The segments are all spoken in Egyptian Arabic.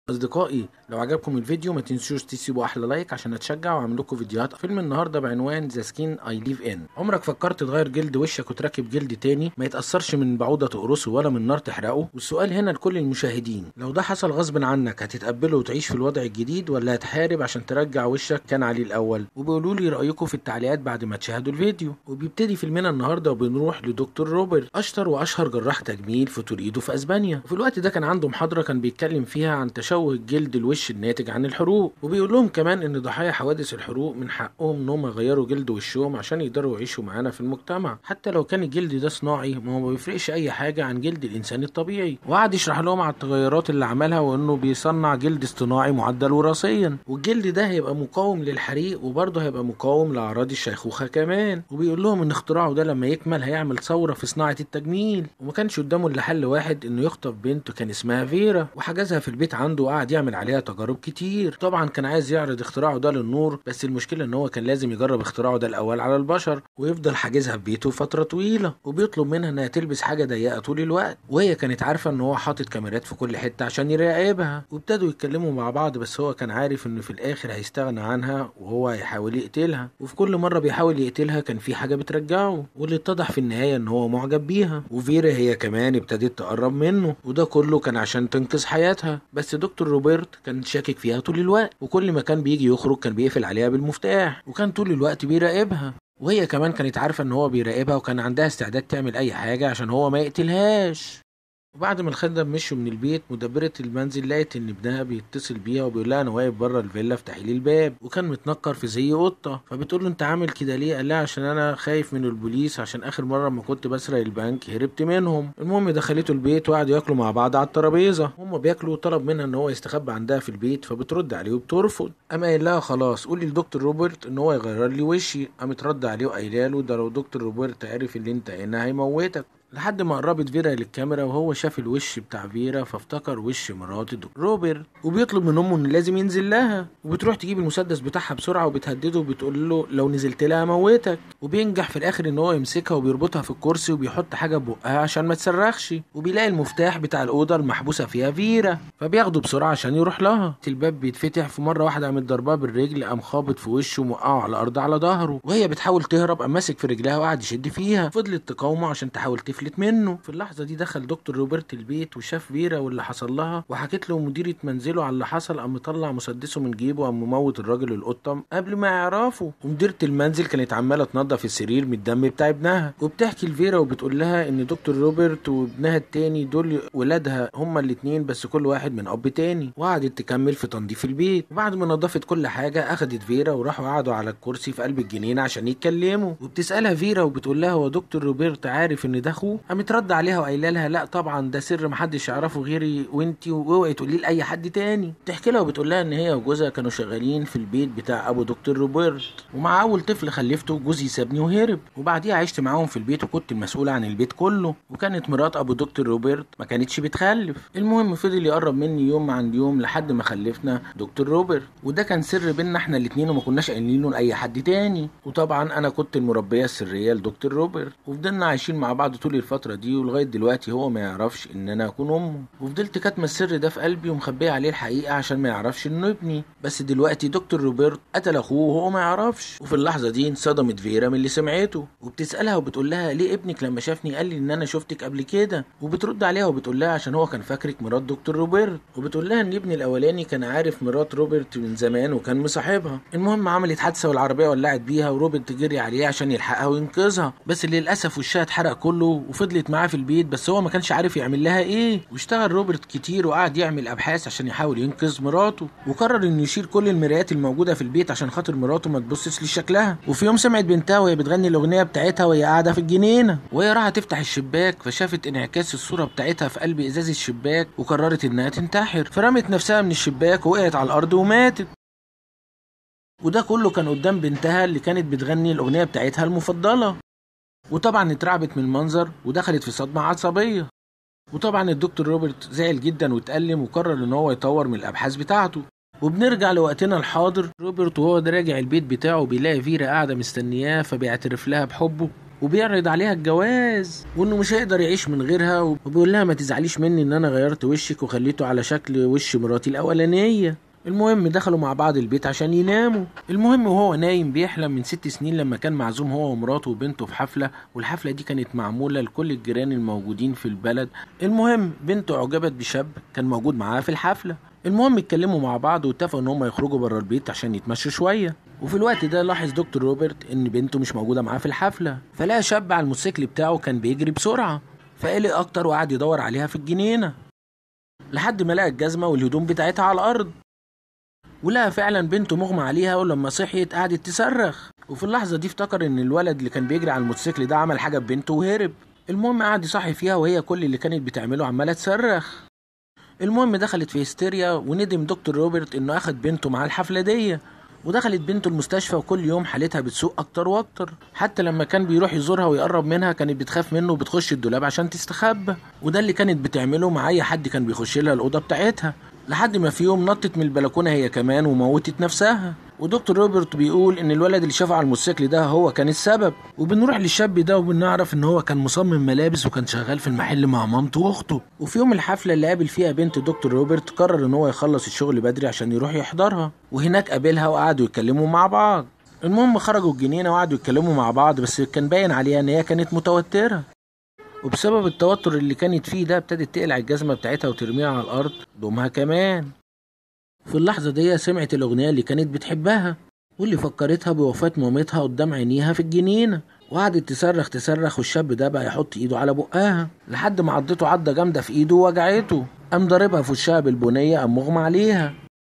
اصدقائي لو عجبكم الفيديو ما تنسوش تسيبوا احلى لايك عشان اتشجع واعمل لكم فيديوهات فيلم النهارده بعنوان ذا سكين اي ليف ان عمرك فكرت تغير جلد وشك وتركب جلد تاني ما يتاثرش من بعوضه تقرصه ولا من نار تحرقه والسؤال هنا لكل المشاهدين لو ده حصل غصب عنك هتتقبله وتعيش في الوضع الجديد ولا هتحارب عشان ترجع وشك كان عليه الاول وبيقولوا لي رايكم في التعليقات بعد ما تشاهدوا الفيديو وبيبتدي فيلمنا النهارده وبنروح لدكتور روبرت اشطر واشهر جراح تجميل في توريدو في اسبانيا وفي الوقت ده كان عنده محاضره كان بيتكلم فيها عن تشوه الجلد الوش الناتج عن الحروق وبيقول لهم كمان ان ضحايا حوادث الحروق من حقهم ان هم يغيروا جلد وشهم عشان يقدروا يعيشوا معانا في المجتمع حتى لو كان الجلد ده صناعي ما هو ما بيفرقش اي حاجه عن جلد الانسان الطبيعي وقعد يشرح لهم على التغيرات اللي عملها وانه بيصنع جلد اصطناعي معدل وراثيا والجلد ده هيبقى مقاوم للحريق وبرضه هيبقى مقاوم لاعراض الشيخوخه كمان وبيقول لهم ان اختراعه ده لما يكمل هيعمل ثوره في صناعه التجميل وما كانش قدامه الا حل واحد انه يخطف بنته كان اسمها فيرا وحجزها في البيت عنده وقعد يعمل عليها تجارب كتير طبعا كان عايز يعرض اختراعه ده للنور بس المشكله ان هو كان لازم يجرب اختراعه ده الاول على البشر ويفضل حاجزها في بيته فتره طويله وبيطلب منها انها تلبس حاجه ضيقه طول الوقت وهي كانت عارفه ان هو حاطط كاميرات في كل حته عشان يراقبها وابتدوا يتكلموا مع بعض بس هو كان عارف انه في الاخر هيستغنى عنها وهو هيحاول يقتلها وفي كل مره بيحاول يقتلها كان في حاجه بترجعه واللي اتضح في النهايه ان هو معجب بيها وفيرا هي كمان ابتدت تقرب منه وده كله كان عشان تنقذ حياتها بس دكتور روبرت كان شاكك فيها طول الوقت وكل ما كان بيجي يخرج كان بيقفل عليها بالمفتاح وكان طول الوقت بيراقبها وهي كمان كانت عارفة ان هو بيراقبها وكان عندها استعداد تعمل اي حاجة عشان هو ما يقتلهاش وبعد ما الخدم مشوا من البيت مدبرة المنزل لقت ان ابنها بيتصل بيها وبيقول لها انا واقف بره الفيلا افتحي لي الباب وكان متنكر في زي قطه فبتقول له انت عامل كده ليه قال لها عشان انا خايف من البوليس عشان اخر مره ما كنت بسرق البنك هربت منهم المهم دخلته البيت وقعدوا ياكلوا مع بعض على الترابيزه هم بياكلوا وطلب منها ان هو يستخبى عندها في البيت فبترد عليه وبترفض قام قايل لها خلاص قولي لدكتور روبرت ان هو يغير لي وشي قامت رد عليه وقايله له ده لو دكتور روبرت عرف اللي انت هنا هيموتك لحد ما قربت فيرا للكاميرا وهو شاف الوش بتاع فيرا فافتكر وش مرات روبرت وبيطلب من امه ان لازم ينزل لها وبتروح تجيب المسدس بتاعها بسرعه وبتهدده وبتقول له لو نزلت لها اموتك وبينجح في الاخر ان هو يمسكها وبيربطها في الكرسي وبيحط حاجه ببقها عشان ما تصرخش وبيلاقي المفتاح بتاع الاوضه المحبوسه فيها فيرا فبياخده بسرعه عشان يروح لها الباب بيتفتح في مره واحده قامت ضرباه بالرجل قام خابط في وشه وموقعه على الارض على ظهره وهي بتحاول تهرب قام ماسك في رجلها وقعد يشد فيها فضلت تقاومه عشان تحاول تفلت منه في اللحظه دي دخل دكتور روبرت البيت وشاف فيرا واللي حصل لها وحكت له مديره منزله على اللي حصل قام مطلع مسدسه من جيبه قام مموت الراجل القطه قبل ما يعرفه ومديره المنزل كانت عماله تنظف السرير من الدم بتاع ابنها وبتحكي لفيرا وبتقول لها ان دكتور روبرت وابنها التاني دول ولادها هما الاتنين بس كل واحد من اب تاني وقعدت تكمل في تنظيف البيت وبعد ما نظفت كل حاجه اخدت فيرا وراحوا قعدوا على الكرسي في قلب الجنينه عشان يتكلموا وبتسالها فيرا وبتقول لها هو دكتور روبرت عارف ان ده اخوه قامت رد عليها وقايله لها لا طبعا ده سر محدش يعرفه غيري وانتي واوعي تقوليه لاي حد تاني بتحكي لها وبتقول لها ان هي وجوزها كانوا شغالين في البيت بتاع ابو دكتور روبرت ومع اول طفل خلفته جوزي سابني وهرب وبعديها عشت معاهم في البيت وكنت المسؤوله عن البيت كله وكانت مرات ابو دكتور روبرت ما كانتش بتخلف المهم فضل يقرب مني يوم عن يوم لحد ما خلفنا دكتور روبرت وده كان سر بينا احنا الاتنين وما كناش قايلينه لاي حد تاني وطبعا انا كنت المربيه السريه لدكتور روبرت وفضلنا عايشين مع بعض طول الفتره دي ولغايه دلوقتي هو ما يعرفش ان انا اكون امه وفضلت كاتمه السر ده في قلبي ومخبيه عليه الحقيقه عشان ما يعرفش انه ابني بس دلوقتي دكتور روبرت قتل اخوه وهو ما يعرفش وفي اللحظه دي انصدمت فيرا من اللي سمعته وبتسالها وبتقول لها ليه ابنك لما شافني قال لي ان انا شفتك قبل كده وبترد عليها وبتقول لها عشان هو كان فاكرك مرات دكتور روبرت وبتقول لها ان ابني الاولاني كان عارف مرات روبرت من زمان وكان مصاحبها المهم عملت حادثه والعربيه ولعت بيها وروبرت جري عليها عشان يلحقها وينقذها بس للاسف وشها اتحرق كله وفضلت معاه في البيت بس هو ما كانش عارف يعمل لها ايه واشتغل روبرت كتير وقعد يعمل ابحاث عشان يحاول ينقذ مراته وقرر انه يشيل كل المرايات الموجوده في البيت عشان خاطر مراته ما تبصش لشكلها وفي يوم سمعت بنتها وهي بتغني الاغنيه بتاعتها وهي قاعده في الجنينه وهي راحت تفتح الشباك فشافت انعكاس الصوره بتاعتها في قلب ازاز الشباك وقررت انها تنتحر فرمت نفسها من الشباك ووقعت على الارض وماتت وده كله كان قدام بنتها اللي كانت بتغني الاغنيه بتاعتها المفضله وطبعا اترعبت من المنظر ودخلت في صدمه عصبيه وطبعا الدكتور روبرت زعل جدا واتألم وقرر ان هو يطور من الابحاث بتاعته وبنرجع لوقتنا الحاضر روبرت وهو راجع البيت بتاعه بيلاقي فيرا قاعده مستنياه فبيعترف لها بحبه وبيعرض عليها الجواز وانه مش هيقدر يعيش من غيرها وبيقول لها ما تزعليش مني ان انا غيرت وشك وخليته على شكل وش مراتي الاولانيه المهم دخلوا مع بعض البيت عشان يناموا المهم وهو نايم بيحلم من ست سنين لما كان معزوم هو ومراته وبنته في حفلة والحفلة دي كانت معمولة لكل الجيران الموجودين في البلد المهم بنته أعجبت بشاب كان موجود معاها في الحفلة المهم اتكلموا مع بعض واتفقوا ان هم يخرجوا بره البيت عشان يتمشوا شويه وفي الوقت ده لاحظ دكتور روبرت ان بنته مش موجوده معاه في الحفله فلقى شاب على الموتوسيكل بتاعه كان بيجري بسرعه فقلق اكتر وقعد يدور عليها في الجنينه لحد ما لقى الجزمه والهدوم بتاعتها على الارض ولقى فعلا بنته مغمى عليها ولما صحيت قعدت تصرخ وفي اللحظه دي افتكر ان الولد اللي كان بيجري على الموتوسيكل ده عمل حاجه ببنته وهرب المهم قعد يصحي فيها وهي كل اللي كانت بتعمله عماله تصرخ المهم دخلت في هستيريا وندم دكتور روبرت انه اخد بنته معاه الحفله دي ودخلت بنته المستشفى وكل يوم حالتها بتسوء اكتر واكتر حتى لما كان بيروح يزورها ويقرب منها كانت بتخاف منه وبتخش الدولاب عشان تستخبى وده اللي كانت بتعمله مع اي حد كان بيخش لها الاوضه بتاعتها لحد ما في يوم نطت من البلكونه هي كمان وموتت نفسها ودكتور روبرت بيقول ان الولد اللي شافه على الموتوسيكل ده هو كان السبب وبنروح للشاب ده وبنعرف ان هو كان مصمم ملابس وكان شغال في المحل مع مامته واخته وفي يوم الحفله اللي قابل فيها بنت دكتور روبرت قرر ان هو يخلص الشغل بدري عشان يروح يحضرها وهناك قابلها وقعدوا يتكلموا مع بعض المهم خرجوا الجنينه وقعدوا يتكلموا مع بعض بس كان باين عليها ان هي كانت متوتره وبسبب التوتر اللي كانت فيه ده ابتدت تقلع الجزمه بتاعتها وترميها على الارض دومها كمان في اللحظة دي سمعت الأغنية اللي كانت بتحبها واللي فكرتها بوفاة مامتها قدام عينيها في الجنينة وقعدت تصرخ تصرخ والشاب ده بقى يحط ايده على بقها لحد ما عضته عضة جامدة في ايده ووجعته قام ضاربها في وشها بالبنية قام مغمى عليها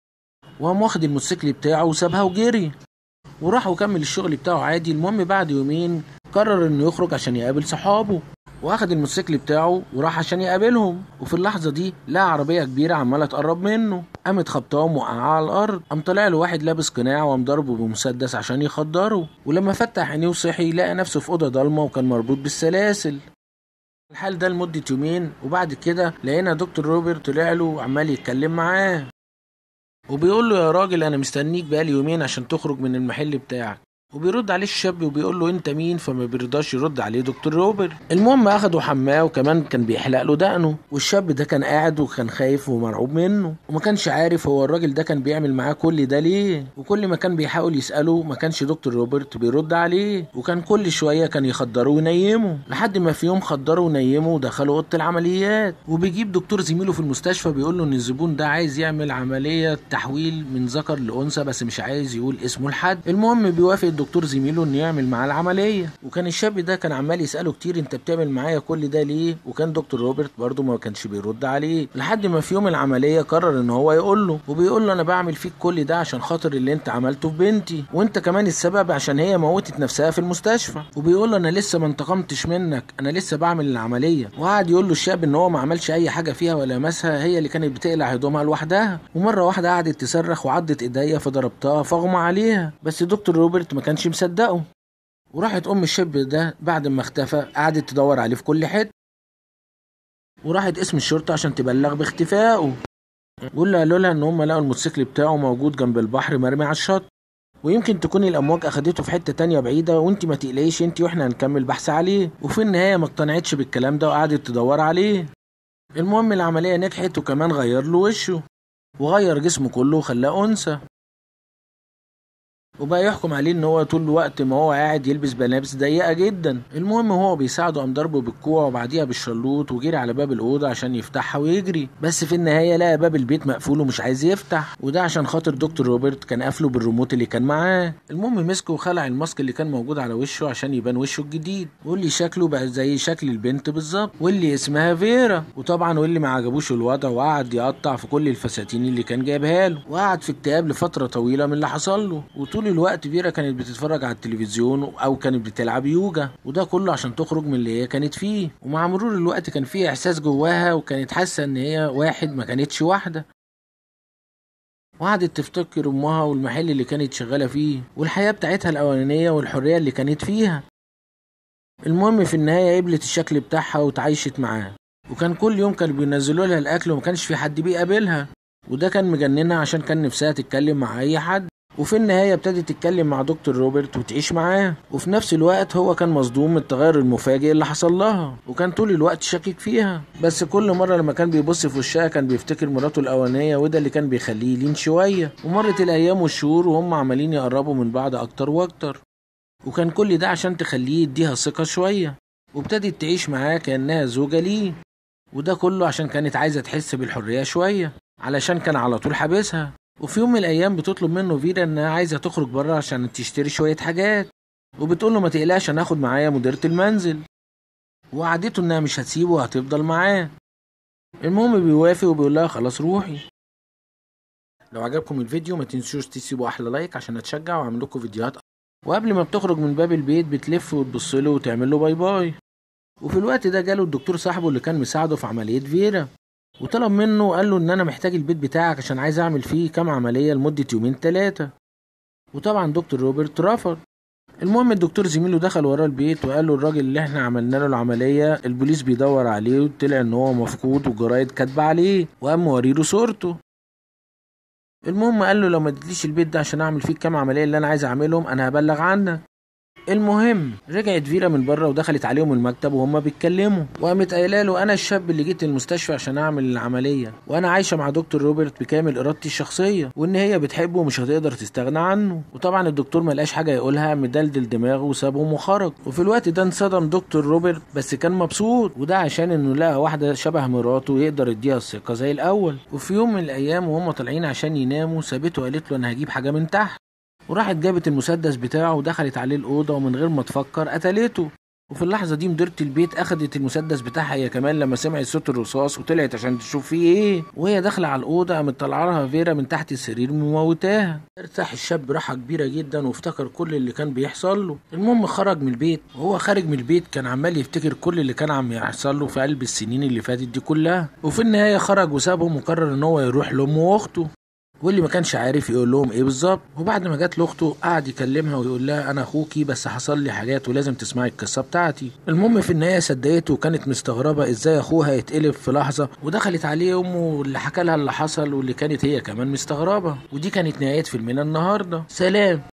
وقام واخد الموتوسيكل بتاعه وسابها وجري وراح وكمل الشغل بتاعه عادي المهم بعد يومين قرر انه يخرج عشان يقابل صحابه واخد الموتوسيكل بتاعه وراح عشان يقابلهم وفي اللحظه دي لقى عربيه كبيره عماله تقرب منه قامت خبطاه وموقعاه على الارض قام طلع له واحد لابس قناع وقام ضربه بمسدس عشان يخدره ولما فتح عينيه وصحي لقى نفسه في اوضه ضلمه وكان مربوط بالسلاسل الحال ده لمدة يومين وبعد كده لقينا دكتور روبرت طلع له وعمال يتكلم معاه وبيقول له يا راجل انا مستنيك بقالي يومين عشان تخرج من المحل بتاعك وبيرد عليه الشاب وبيقول له انت مين فما بيرضاش يرد عليه دكتور روبرت المهم اخده حماه وكمان كان بيحلق له دقنه والشاب ده كان قاعد وكان خايف ومرعوب منه وما كانش عارف هو الراجل ده كان بيعمل معاه كل ده ليه وكل ما كان بيحاول يساله ما كانش دكتور روبرت بيرد عليه وكان كل شويه كان يخدره وينيمه لحد ما في يوم خدره ونيمه ودخله اوضه العمليات وبيجيب دكتور زميله في المستشفى بيقول له ان الزبون ده عايز يعمل عمليه تحويل من ذكر لانثى بس مش عايز يقول اسمه لحد المهم بيوافق الدكتور زميله انه يعمل معاه العمليه وكان الشاب ده كان عمال يساله كتير انت بتعمل معايا كل ده ليه وكان دكتور روبرت برضه ما كانش بيرد عليه لحد ما في يوم العمليه قرر ان هو يقول له وبيقول له انا بعمل فيك كل ده عشان خاطر اللي انت عملته في بنتي وانت كمان السبب عشان هي موتت نفسها في المستشفى وبيقول له انا لسه ما انتقمتش منك انا لسه بعمل العمليه وقعد يقول له الشاب ان هو ما عملش اي حاجه فيها ولا مسها هي اللي كانت بتقلع هدومها لوحدها ومره واحده قعدت تصرخ وعضت ايديا فضربتها فاغمى عليها بس دكتور روبرت ما كانش مصدقه وراحت ام الشاب ده بعد ما اختفى قعدت تدور عليه في كل حته وراحت اسم الشرطه عشان تبلغ باختفائه واللي قالوا لها ان هم لقوا الموتوسيكل بتاعه موجود جنب البحر مرمي على الشط ويمكن تكون الامواج اخدته في حته تانية بعيده وانت ما تقلقيش انت واحنا هنكمل بحث عليه وفي النهايه ما اقتنعتش بالكلام ده وقعدت تدور عليه المهم العمليه نجحت وكمان غير له وشه وغير جسمه كله وخلاه انثى وبقى يحكم عليه ان هو طول الوقت ما هو قاعد يلبس ملابس ضيقه جدا المهم هو بيساعده قام ضربه بالكوع وبعديها بالشلوط وجري على باب الاوضه عشان يفتحها ويجري بس في النهايه لقى باب البيت مقفول ومش عايز يفتح وده عشان خاطر دكتور روبرت كان قافله بالريموت اللي كان معاه المهم مسكه وخلع الماسك اللي كان موجود على وشه عشان يبان وشه الجديد واللي شكله بقى زي شكل البنت بالظبط واللي اسمها فيرا وطبعا واللي ما عجبوش الوضع وقعد يقطع في كل الفساتين اللي كان جايبها له وقعد في اكتئاب لفتره طويله من اللي حصل له وطول الوقت فيرا كانت بتتفرج على التلفزيون او كانت بتلعب يوجا وده كله عشان تخرج من اللي هي كانت فيه ومع مرور الوقت كان فيه احساس جواها وكانت حاسه ان هي واحد ما كانتش واحده وقعدت تفتكر امها والمحل اللي كانت شغاله فيه والحياه بتاعتها الاولانيه والحريه اللي كانت فيها المهم في النهايه قبلت الشكل بتاعها وتعايشت معاه وكان كل يوم كانوا بينزلوا لها الاكل وما كانش في حد بيقابلها وده كان مجننها عشان كان نفسها تتكلم مع اي حد وفي النهاية ابتدت تتكلم مع دكتور روبرت وتعيش معاه وفي نفس الوقت هو كان مصدوم من التغير المفاجئ اللي حصل لها وكان طول الوقت شاكك فيها بس كل مرة لما كان بيبص في وشها كان بيفتكر مراته الأولانية وده اللي كان بيخليه يلين شوية ومرت الأيام والشهور وهم عمالين يقربوا من بعض أكتر وأكتر وكان كل ده عشان تخليه يديها ثقة شوية وابتدت تعيش معاه كأنها زوجة ليه وده كله عشان كانت عايزة تحس بالحرية شوية علشان كان على طول حابسها وفي يوم من الأيام بتطلب منه فيرا إنها عايزة تخرج بره عشان تشتري شوية حاجات وبتقول له ما تقلقش أنا هاخد معايا مديرة المنزل وعدته إنها مش هتسيبه وهتفضل معاه المهم بيوافق وبيقول لها خلاص روحي لو عجبكم الفيديو ما تنسوش تسيبوا أحلى لايك عشان أتشجع وأعمل لكم فيديوهات وقبل ما بتخرج من باب البيت بتلف وتبص له وتعمل له باي باي وفي الوقت ده جاله الدكتور صاحبه اللي كان مساعده في عملية فيرا وطلب منه وقال له ان انا محتاج البيت بتاعك عشان عايز اعمل فيه كام عملية لمدة يومين تلاتة وطبعا دكتور روبرت رفض المهم الدكتور زميله دخل وراه البيت وقال له الراجل اللي احنا عملنا له العملية البوليس بيدور عليه وطلع ان هو مفقود والجرايد كاتبة عليه وقام موريله صورته المهم قال له لو ما اديتليش البيت ده عشان اعمل فيه كام عمليه اللي انا عايز اعملهم انا هبلغ عنك المهم رجعت فيرا من بره ودخلت عليهم المكتب وهما بيتكلموا وقامت قايله له انا الشاب اللي جيت المستشفى عشان اعمل العمليه وانا عايشه مع دكتور روبرت بكامل ارادتي الشخصيه وان هي بتحبه ومش هتقدر تستغنى عنه وطبعا الدكتور ما لقاش حاجه يقولها مدلدل دماغه وسابهم وخرج وفي الوقت ده انصدم دكتور روبرت بس كان مبسوط وده عشان انه لقى واحده شبه مراته يقدر يديها الثقه زي الاول وفي يوم من الايام وهم طالعين عشان يناموا سابته وقالت له انا هجيب حاجه من تحت وراحت جابت المسدس بتاعه ودخلت عليه الأوضة ومن غير ما تفكر قتلته وفي اللحظة دي مديرة البيت أخدت المسدس بتاعها هي كمان لما سمعت صوت الرصاص وطلعت عشان تشوف فيه إيه وهي داخلة على الأوضة قامت طالعة لها فيرا من تحت السرير مموتاها ارتاح الشاب راحة كبيرة جدا وافتكر كل اللي كان بيحصل له المهم خرج من البيت وهو خارج من البيت كان عمال يفتكر كل اللي كان عم يحصل له في قلب السنين اللي فاتت دي كلها وفي النهاية خرج وسابهم وقرر إن هو يروح لأمه وأخته واللي ما كانش عارف يقول لهم ايه بالظبط وبعد ما جات لاخته قعد يكلمها ويقول لها انا اخوكي بس حصل لي حاجات ولازم تسمعي القصه بتاعتي المهم في النهايه صدقته وكانت مستغربه ازاي اخوها يتقلب في لحظه ودخلت عليه امه اللي حكى لها اللي حصل واللي كانت هي كمان مستغربه ودي كانت نهايه فيلمنا النهارده سلام